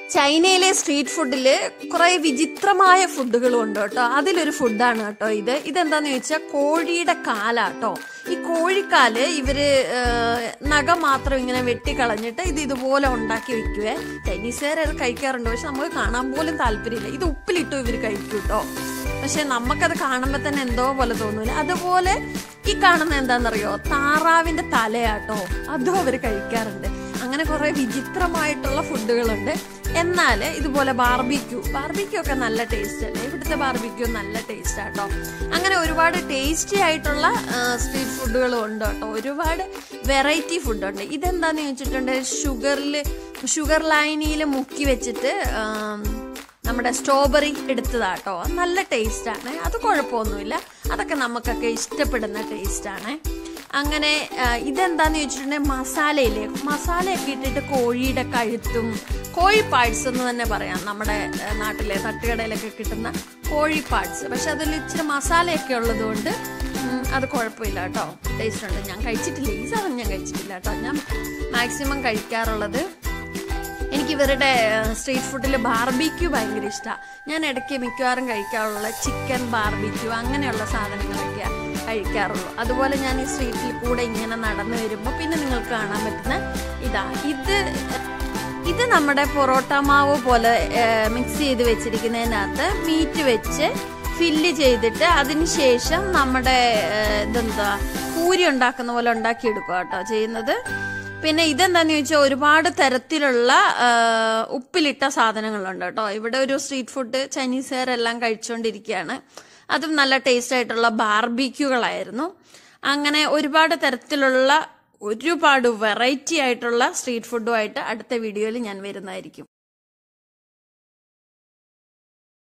ചൈനയിലെ സ്ട്രീറ്റ് ഫുഡിൽ കുറെ വിചിത്രമായ ഫുഡുകളും ഉണ്ട് കേട്ടോ അതിലൊരു ഫുഡാണ് കേട്ടോ ഇത് ഇതെന്താന്ന് ചോദിച്ചാൽ കോഴിയുടെ കാലാട്ടോ ഈ കോഴിക്കാല് ഇവര് ഏഹ്, നഖം മാത്രം ഇങ്ങനെ വെട്ടിക്കളഞ്ഞിട്ട് ഇത് ഇതുപോലെ ഉണ്ടാക്കി വെക്കുവേ ചൈനീസുകാർ അത് കഴിക്കാറുണ്ട് പക്ഷെ നമുക്ക് കാണാൻ പോലും താല്പര്യമില്ല ഇത് ഉപ്പിലിട്ടു ഇവർ കഴിക്കും കേട്ടോ പക്ഷെ നമുക്കത് കാണുമ്പോൾ തന്നെ എന്തോ പോലെ തോന്നൂല അതുപോലെ ഈ കാണുന്ന എന്താണെന്നറിയോ താറാവിന്റെ തലയാട്ടോ അതും അവർ കഴിക്കാറുണ്ട് അങ്ങനെ കുറെ വിചിത്രമായിട്ടുള്ള ഫുഡുകളുണ്ട് എന്നാൽ ഇതുപോലെ ബാർബിക്യൂ ബാർബിക്യൂ ഒക്കെ നല്ല ടേസ്റ്റ് അല്ലേ ഇവിടുത്തെ ബാർബിക്യൂ നല്ല ടേസ്റ്റ് ആട്ടോ അങ്ങനെ ഒരുപാട് ടേസ്റ്റി ആയിട്ടുള്ള സ്ട്രീറ്റ് ഫുഡുകളും ഉണ്ട് കേട്ടോ ഒരുപാട് വെറൈറ്റി ഫുഡുണ്ട് ഇതെന്താന്ന് ചോദിച്ചിട്ടുണ്ട് ഷുഗറിൽ ഷുഗർ ലൈനിയിൽ മുക്കി വെച്ചിട്ട് ആം, നമ്മുടെ സ്ട്രോബെറി എടുത്തതാട്ടോ അത് നല്ല ടേസ്റ്റാണ് അത് കുഴപ്പമൊന്നുമില്ല അതൊക്കെ നമുക്കൊക്കെ ഇഷ്ടപ്പെടുന്ന ടേസ്റ്റാണ് അങ്ങനെ ആ, ഇതെന്താന്ന് ചോദിച്ചിട്ടുണ്ടെങ്കിൽ മസാലയില്ലേ മസാലയൊക്കെ ഇട്ടിട്ട് കോഴിയുടെ കഴുത്തും കോഴി പാഴ്സ് എന്ന് തന്നെ പറയാം നമ്മുടെ ആ, നാട്ടിലെ തട്ടുകടയിലൊക്കെ കിട്ടുന്ന കോഴി പാഴ്സ് പക്ഷെ അതിൽ ഇച്ചിരി മസാലയൊക്കെ ഉള്ളതുകൊണ്ട് ഉം, അത് കുഴപ്പമില്ല കേട്ടോ ടേസ്റ്റ് ഉണ്ട് ഞാൻ കഴിച്ചിട്ടില്ല ഈ സാധനം ഞാൻ കഴിച്ചിട്ടില്ല കേട്ടോ ഞാൻ മാക്സിമം കഴിക്കാറുള്ളത് എനിക്ക് ഇവരുടെ സ്ട്രീറ്റ് ഫുഡിൽ ബാർബിക്യൂ ഭയങ്കര ഇഷ്ടമാണ് ഞാൻ ഇടയ്ക്ക് മിക്കവാറും കഴിക്കാറുള്ള ചിക്കൻ ബാർബിക്യൂ അങ്ങനെയുള്ള സാധനങ്ങളൊക്കെ കഴിക്കാറുള്ളൂ അതുപോലെ ഞാൻ ഈ സ്ട്രീറ്റിൽ കൂടെ ഇങ്ങനെ നടന്നു വരുമ്പോൾ പിന്നെ നിങ്ങൾക്ക് കാണാൻ പറ്റുന്ന ഇതാ ഇത് ഇത് നമ്മുടെ പൊറോട്ട മാവ് പോലെ മിക്സ് ചെയ്ത് വെച്ചിരിക്കുന്നതിനകത്ത് മീറ്റ് വെച്ച് ഫില്ല് ചെയ്തിട്ട് അതിന് ശേഷം നമ്മുടെ ഏഹ്, ഇതെന്താ പൂരി ഉണ്ടാക്കുന്ന പോലെ ഉണ്ടാക്കിയെടുക്കുക കേട്ടോ ചെയ്യുന്നത് പിന്നെ ഇതെന്താന്ന് ചോദിച്ചാൽ ഒരുപാട് തരത്തിലുള്ള ആ, ഉപ്പിലിട്ട സാധനങ്ങളുണ്ട് കേട്ടോ ഇവിടെ ഒരു സ്ട്രീറ്റ് ഫുഡ് ചൈനീസുകാരെല്ലാം കഴിച്ചുകൊണ്ടിരിക്കുകയാണ് അതും നല്ല ടേസ്റ്റ് ആയിട്ടുള്ള ബാർബിക്യൂകളായിരുന്നു അങ്ങനെ ഒരുപാട് തരത്തിലുള്ള ഒരുപാട് വെറൈറ്റി ആയിട്ടുള്ള സ്ട്രീറ്റ് ഫുഡുമായിട്ട് അടുത്ത വീഡിയോയിൽ ഞാൻ വരുന്നതായിരിക്കും